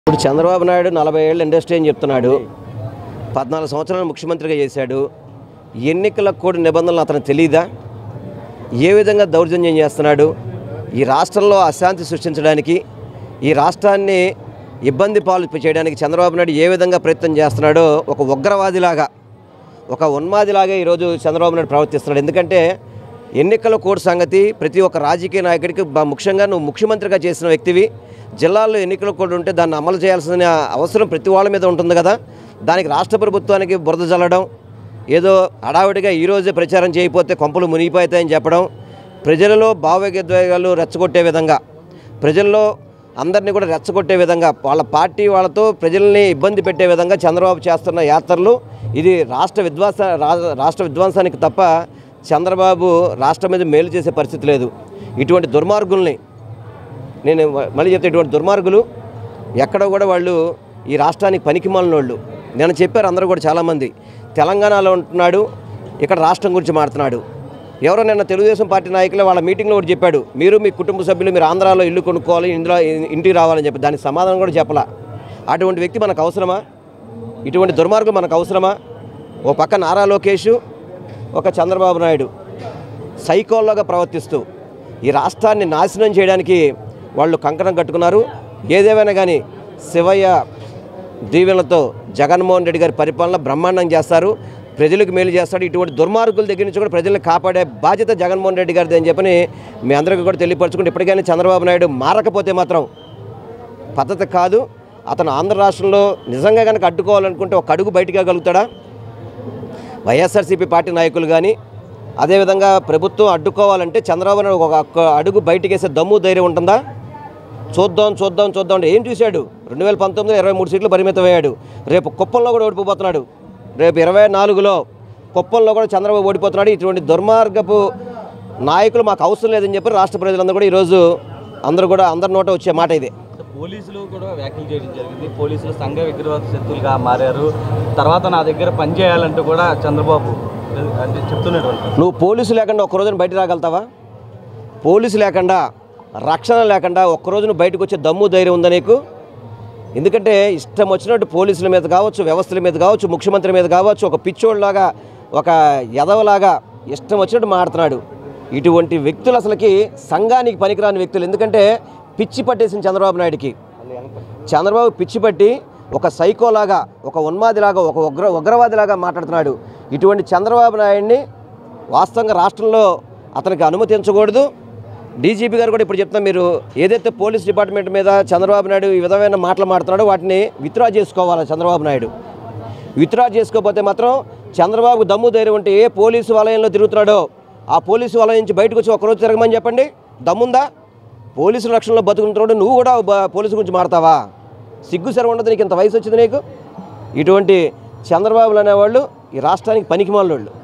ఇప్పుడు చంద్రబాబు నాయుడు నలభై ఏళ్ళు ఇండస్ట్రీ అని చెప్తున్నాడు పద్నాలుగు సంవత్సరాలు ముఖ్యమంత్రిగా చేశాడు ఎన్నికలకు కూడా నిబంధనలు అతను తెలియదా ఏ విధంగా దౌర్జన్యం చేస్తున్నాడు ఈ రాష్ట్రంలో అశాంతి సృష్టించడానికి ఈ రాష్ట్రాన్ని ఇబ్బంది పాలు చేయడానికి చంద్రబాబు నాయుడు ఏ విధంగా ప్రయత్నం చేస్తున్నాడో ఒక ఉగ్రవాదిలాగా ఒక ఉన్మాదిలాగే ఈరోజు చంద్రబాబు నాయుడు ప్రవర్తిస్తున్నాడు ఎందుకంటే ఎన్నికల కోడ్ సంగతి ప్రతి ఒక్క రాజకీయ నాయకుడికి బా- ముఖ్యంగా నువ్వు ముఖ్యమంత్రిగా చేసిన వ్యక్తివి జిల్లాల్లో ఎన్నికల కోడ్ ఉంటే దాన్ని అమలు చేయాల్సిన అవసరం ప్రతి వాళ్ళ మీద ఉంటుంది కదా దానికి రాష్ట్ర ప్రభుత్వానికి బురద జల్లడం ఏదో హడావిడిగా ఈరోజే ప్రచారం చేయకపోతే కొంపలు మునిగిపోతాయని చెప్పడం ప్రజలలో భావోద్వేగాలు రెచ్చగొట్టే విధంగా ప్రజల్లో అందరినీ కూడా రెచ్చగొట్టే విధంగా వాళ్ళ పార్టీ వాళ్ళతో ప్రజల్ని ఇబ్బంది పెట్టే విధంగా చంద్రబాబు చేస్తున్న యాత్రలు ఇది రాష్ట్ర విధ్వంస రా- రాష్ట్ర విధ్వంసానికి తప్ప చంద్రబాబు రాష్ట్రం మీద మేలు చేసే పరిస్థితి లేదు ఇటువంటి దుర్మార్గుల్ని నేను మ- మళ్ళీ చెప్తే ఇటువంటి దుర్మార్గులు ఎక్కడ కూడా వాళ్ళు ఈ రాష్ట్రానికి పనికిమాలిన వాళ్ళు నేను చెప్పారు అందరూ కూడా చాలామంది తెలంగాణలో ఉంటున్నాడు ఇక్కడ రాష్ట్రం గురించి మాడుతున్నాడు ఎవరో నిన్న తెలుగుదేశం పార్టీ నాయకులు వాళ్ళ మీటింగ్లో కూడా చెప్పాడు మీరు మీ కుటుంబ సభ్యులు మీరు ఆంధ్రాలో ఇల్లు కొనుక్కోవాలి ఇందులో ఇంటికి రావాలని చెప్పి దానికి సమాధానం కూడా చెప్పలా అటువంటి వ్యక్తి మనకు అవసరమా ఇటువంటి దుర్మార్గం మనకు అవసరమా ఓ పక్క నారా లోకేష్ ఒక చంద్రబాబు నాయుడు సైకోల్లాగా ప్రవర్తిస్తూ ఈ రాష్ట్రాన్ని నాశనం చేయడానికి వాళ్ళు కంకణం కట్టుకున్నారు ఏదేమైనా కానీ శివయ్య దీవెనలతో జగన్మోహన్ రెడ్డి గారి పరిపాలన బ్రహ్మాండం చేస్తారు ప్రజలకు మేలు చేస్తాడు ఇటువంటి దుర్మార్గుల దగ్గర నుంచి కూడా ప్రజల్ని కాపాడే బాధ్యత జగన్మోహన్ రెడ్డి గారిది అని చెప్పని మీ అందరికీ కూడా తెలియపరచుకుంటే ఇప్పటికైనా చంద్రబాబు నాయుడు మారకపోతే మాత్రం పద్ధతి కాదు అతను ఆంధ్ర రాష్ట్రంలో నిజంగా కనుక అడ్డుకోవాలనుకుంటే ఒక అడుగు బయటికి రాగలుగుతాడా వైఎస్ఆర్సీపీ పార్టీ నాయకులు కానీ అదేవిధంగా ప్రభుత్వం అడ్డుకోవాలంటే చంద్రబాబు నాయుడు ఒక ఒక్క అడుగు బయటికి వేసే దమ్ము ధైర్యం ఉంటుందా చూద్దాం చూద్దాం చూద్దాం అంటే ఏం చూశాడు రెండు వేల పంతొమ్మిదిలో ఇరవై మూడు సీట్లు పరిమితమయ్యాడు రేపు కుప్పంలో కూడా ఓడిపోతున్నాడు రేపు ఇరవై నాలుగులో కుప్పంలో కూడా చంద్రబాబు ఓడిపోతున్నాడు ఇటువంటి దుర్మార్గపు నాయకులు మాకు అవసరం లేదని చెప్పి రాష్ట్ర ప్రజలందరూ కూడా ఈరోజు అందరూ కూడా అందరి నోట వచ్చే మాట ఇదే పోలీసులు కూడా వ్యాఖ్యలు చేయడం జరిగింది పోలీసులు సంఘ విగ్రహ శక్తులుగా మారారు తర్వాత నా దగ్గర పని చేయాలంటూ కూడా చంద్రబాబు అంటే చెప్తున్నాడు నువ్వు పోలీసు లేకుండా ఒక్క రోజున బయట రాగలుగుతావా పోలీసు లేకుండా రక్షణ లేకుండా ఒక్క రోజున బయటకు వచ్చే దమ్ము ధైర్యం ఉందా నీకు ఎందుకంటే ఇష్టం వచ్చినట్టు పోలీసుల మీద కావచ్చు వ్యవస్థల మీద కావచ్చు ముఖ్యమంత్రి మీద కావచ్చు ఒక పిచ్చోళ్ళలాగా ఒక ఎదవలాగా ఇష్టం వచ్చినట్టు మాడుతున్నాడు ఇటువంటి వ్యక్తులు అసలుకి సంఘానికి పనికిరాని వ్యక్తులు ఎందుకంటే పిచ్చి పట్టేసింది చంద్రబాబు నాయుడికి చంద్రబాబు పిచ్చి పట్టి ఒక సైకోలాగా ఒక ఉన్మాదిలాగా ఒక ఉగ్ర ఉగ్రవాదిలాగా మాట్లాడుతున్నాడు ఇటువంటి చంద్రబాబు నాయుడిని వాస్తవంగా రాష్ట్రంలో అతనికి అనుమతించకూడదు డీజీపీ గారు కూడా ఇప్పుడు చెప్తున్నా మీరు ఏదైతే పోలీస్ డిపార్ట్మెంట్ మీద చంద్రబాబు నాయుడు ఈ విధమైన మాటలు మాడుతున్నాడో వాటిని విత్డ్రా చేసుకోవాలి చంద్రబాబు నాయుడు విత్డ్రా చేసుకోకపోతే మాత్రం చంద్రబాబు దమ్ము ధైర్యం ఉంటే ఏ పోలీసు వలయంలో తిరుగుతున్నాడో ఆ పోలీసు వలయం నుంచి బయటకు వచ్చి ఒకరోజు తిరగమని చెప్పండి దమ్ముందా పోలీసు రక్షణలో బతుకుంటున్నాడు నువ్వు కూడా బ- పోలీసు గురించి మాడతావా సిగ్గు సరి ఉండదు నీకు ఇంత వయసు వచ్చింది నీకు ఇటువంటి చంద్రబాబులు అనేవాళ్ళు ఈ రాష్ట్రానికి పనికిమాలిన వాళ్ళు